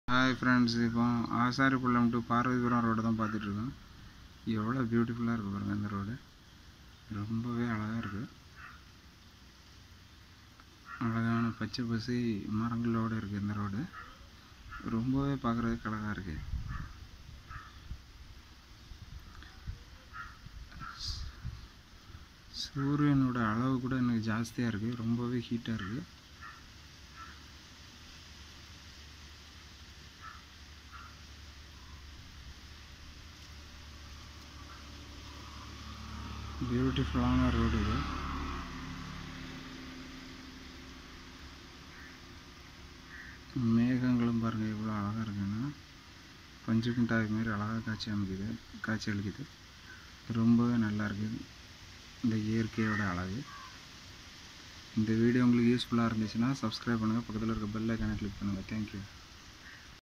hi friends இப்போ Asaripallam to Parvathipuram road தான் பார்த்துட்ருக்கோம் எவ்வளோ பியூட்டிஃபுல்லாக இருக்குது பாருங்கள் இந்த ரோடு ரொம்பவே அழகாக இருக்குது அழகான பச்சை பசி மரங்களோடு இருக்குது இந்த ரோடு ரொம்பவே பார்க்குறதுக்கு அழகாக இருக்குது சூரியனோட அளவு கூட எனக்கு ஜாஸ்தியாக இருக்குது ரொம்பவே ஹீட்டாக இருக்குது பியூட்டிஃபுல்லான ரோடு இது மேகங்களும் பாருங்கள் எவ்வளோ அழகாக இருக்குன்னா பஞ்சு மிட்டாய் மாரி அழகாக காட்சி அமைக்குது காட்சி அளிக்குது ரொம்பவே நல்லா இருக்குது இந்த இயற்கையோட அழகு இந்த வீடியோ உங்களுக்கு யூஸ்ஃபுல்லாக இருந்துச்சுன்னா சப்ஸ்கிரைப் பண்ணுங்கள் பக்கத்தில் இருக்க பெல் ஐக்கானை கிளிக் பண்ணுங்கள் தேங்க்யூ